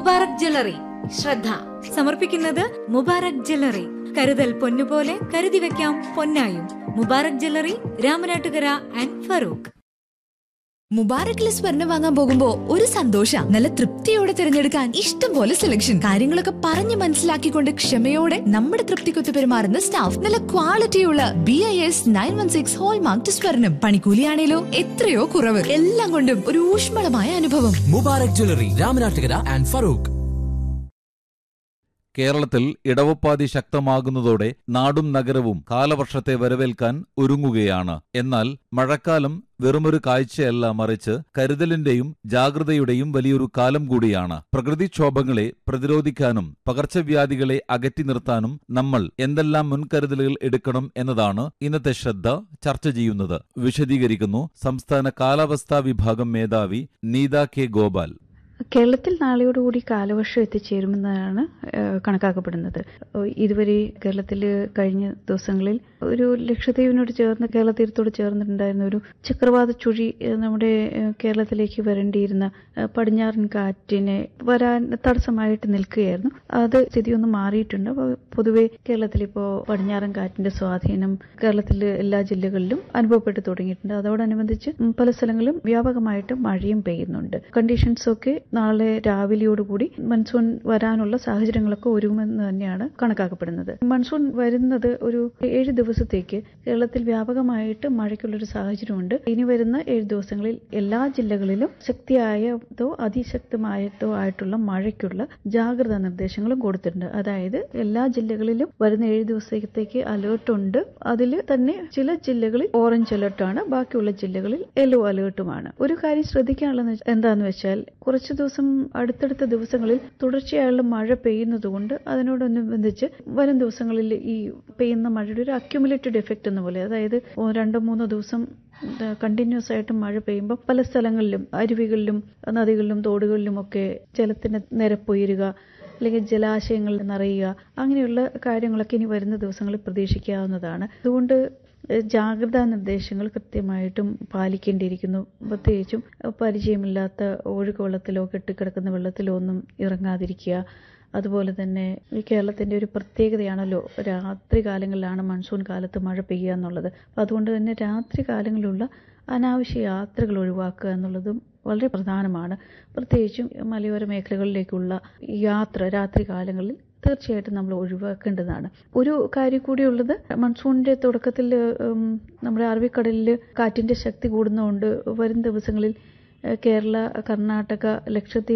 Mubarak jewellery ശ്രദ്ധ സമർപ്പിക്കുന്നത് Mubarak jewellery കരുതൽ പൊന്നുപോലെ കരുതി വെക്കാം പൊന്നായും മുബാറക് ജ്വല്ലറി രാമനാട്ടുകര ആൻഡ് ഫറൂഖ് മുബാറക്കിലെ സ്വർണം വാങ്ങാൻ പോകുമ്പോ ഒരു സന്തോഷ നല്ല തൃപ്തിയോടെ തിരഞ്ഞെടുക്കാൻ ഇഷ്ടം പോലെ സെലക്ഷൻ കാര്യങ്ങളൊക്കെ പറഞ്ഞു മനസ്സിലാക്കിക്കൊണ്ട് ക്ഷമയോടെ നമ്മുടെ തൃപ്തിക്കൊത്ത് പെരുമാറുന്ന സ്റ്റാഫ് നല്ല ക്വാളിറ്റിയുള്ള B I S nine one six hallmark സ്വർണം പണിക്കൂലിയാണേലോ എത്രയോ കുറവ് എല്ലാം കൊണ്ടും ഒരു ഊഷ്മളമായ അനുഭവം മുബാറക് ജ്വല്ലറി രാമനാട്ടുകര ആൻഡ് ഫറൂഖ് കേരളത്തിൽ ഇടവപ്പാതി ശക്തമാകുന്നതോടെ നാടും നഗരവും കാലവർഷത്തെ വരവേൽക്കാൻ ഒരുങ്ങുകയാണ് എന്നാൽ മഴക്കാലം വെറുമൊരു കാഴ്ചയല്ല മറിച്ച് കരുതലിന്റെയും ജാഗ്രതയുടെയും വലിയൊരു കാലം കൂടിയാണ് പ്രകൃതിക്ഷോഭങ്ങളെ പ്രതിരോധിക്കാനും പകർച്ചവ്യാധികളെ അകറ്റി നിർത്താനും നമ്മൾ എന്തെല്ലാം മുൻകരുതലുകൾ എടുക്കണം എന്നതാണ് ഇന്നത്തെ ശ്രദ്ധ ചർച്ച ചെയ്യുന്നത് വിശദീകരിക്കുന്നു സംസ്ഥാന കാലാവസ്ഥാ വിഭാഗം മേധാവി നീത കെ ഗോപാൽ കേരളത്തിൽ നാളെയോടുകൂടി കാലവർഷം എത്തിച്ചേരുമെന്നാണ് ഏഹ്, കണക്കാക്കപ്പെടുന്നത് ഏഹ്, ഇതുവരെ കേരളത്തിൽ കഴിഞ്ഞ ദിവസങ്ങളിൽ ഒരു ലക്ഷദ്വീപിനോട് ചേർന്ന് കേരള തീരത്തോട് ചേർന്നിട്ടുണ്ടായിരുന്ന ഒരു ചക്രവാത ചുഴി ഏഹ്, നമ്മുടെ ഏഹ്, കേരളത്തിലേക്ക് വരേണ്ടിയിരുന്ന ഏഹ്, പടിഞ്ഞാറൻ കാറ്റിനെ വരാൻ തടസ്സമായിട്ട് നിൽക്കുകയായിരുന്നു അത് സ്ഥിതിയൊന്ന് മാറിയിട്ടുണ്ട് അപ്പോൾ പൊതുവെ കേരളത്തിൽ ഇപ്പോൾ പടിഞ്ഞാറൻ കാറ്റിന്റെ സ്വാധീനം കേരളത്തിലെ എല്ലാ ജില്ലകളിലും അനുഭവപ്പെട്ടു തുടങ്ങിയിട്ടുണ്ട് അതോടനുബന്ധിച്ച് ഉം, പല സ്ഥലങ്ങളിലും വ്യാപകമായിട്ട് മഴയും പെയ്യുന്നുണ്ട് കണ്ടീഷൻസ് ഒക്കെ നാളെ രാവിലെയോടുകൂടി മൺസൂൺ വരാനുള്ള സാഹചര്യങ്ങളൊക്കെ ഒരുങ്ങുമെന്ന് തന്നെയാണ് കണക്കാക്കപ്പെടുന്നത് മൺസൂൺ വരുന്നത് ഒരു ഏഴ് ദിവസത്തേക്ക് കേരളത്തിൽ വ്യാപകമായിട്ട് മഴയ്ക്കുള്ളൊരു സാഹചര്യമുണ്ട് ഇനി വരുന്ന ഏഴ് ദിവസങ്ങളിൽ എല്ലാ ജില്ലകളിലും ശക്തിയായതോ അതിശക്തമായതോ ആയിട്ടുള്ള മഴയ്ക്കുള്ള ജാഗ്രതാ നിർദ്ദേശങ്ങളും കൊടുത്തിട്ടുണ്ട് അതായത് എല്ലാ ജില്ലകളിലും വരുന്ന ഏഴ് ദിവസത്തേക്ക് അലേർട്ട് ഉണ്ട് അതിൽ തന്നെ ചില ജില്ലകളിൽ ഓറഞ്ച് അലേർട്ടാണ് ബാക്കിയുള്ള ജില്ലകളിൽ യെല്ലോ അലേർട്ടുമാണ് ഒരു കാര്യം ശ്രദ്ധിക്കാനുള്ളത് എന്താന്ന് വെച്ചാൽ കുറച്ച് ദിവസം അടുത്തടുത്ത ദിവസങ്ങളിൽ തുടർച്ചയായുള്ള മഴ പെയ്യുന്നതുകൊണ്ട് അതിനോടനുബന്ധിച്ച് വരും ദിവസങ്ങളിൽ ഈ പെയ്യുന്ന മഴയുടെ ഒരു അക്യുമുലേറ്റഡ് എഫക്റ്റ് എന്ന പോലെ അതായത് ഓ- രണ്ടോ മൂന്നോ ദിവസം കണ്ടിന്യൂസ് ആയിട്ട് മഴ പെയ്യുമ്പോൾ പല സ്ഥലങ്ങളിലും അരുവികളിലും നദികളിലും തോടുകളിലും ഒക്കെ ജലത്തിന്റെ നിരപ്പുയരുക അല്ലെങ്കിൽ ജലാശയങ്ങൾ നിറയുക അങ്ങനെയുള്ള കാര്യങ്ങളൊക്കെ ഇനി വരുന്ന ദിവസങ്ങളിൽ പ്രതീക്ഷിക്കാവുന്നതാണ് അതുകൊണ്ട് ഏഹ്, ജാഗ്രതാ നിർദ്ദേശങ്ങൾ കൃത്യമായിട്ടും പാലിക്കേണ്ടിയിരിക്കുന്നു പ്രത്യേകിച്ചും ഏഹ്, പരിചയമില്ലാത്ത ഒഴുക്ക് വെള്ളത്തിലോ കെട്ടിക്കിടക്കുന്ന വെള്ളത്തിലോ ഒന്നും ഇറങ്ങാതിരിക്കുക അതുപോലെ തന്നെ ഈ കേരളത്തിന്റെ ഒരു പ്രത്യേകതയാണല്ലോ രാത്രി കാലങ്ങളിലാണ് മൺസൂൺ കാലത്ത് മഴ പെയ്യുക എന്നുള്ളത് അപ്പം അതുകൊണ്ട് തന്നെ രാത്രി കാലങ്ങളിലുള്ള അനാവശ്യ യാത്രകൾ ഒഴിവാക്കുക എന്നുള്ളതും വളരെ പ്രധാനമാണ് പ്രത്യേകിച്ചും മലയോര മേഖലകളിലേക്കുള്ള യാത്ര രാത്രി കാലങ്ങളിൽ തീർച്ചയായിട്ടും നമ്മൾ ഒഴിവാക്കേണ്ടതാണ് ഒരു കാര്യം കൂടിയുള്ളത് മൺസൂണിന്റെ തുടക്കത്തിൽ ഉം, നമ്മുടെ അറബിക്കടലിൽ കാറ്റിന്റെ ശക്തി കൂടുന്നതുകൊണ്ട് വരും ദിവസങ്ങളിൽ ഏഹ്, കേരള കർണാടക ലക്ഷദ്വീപ്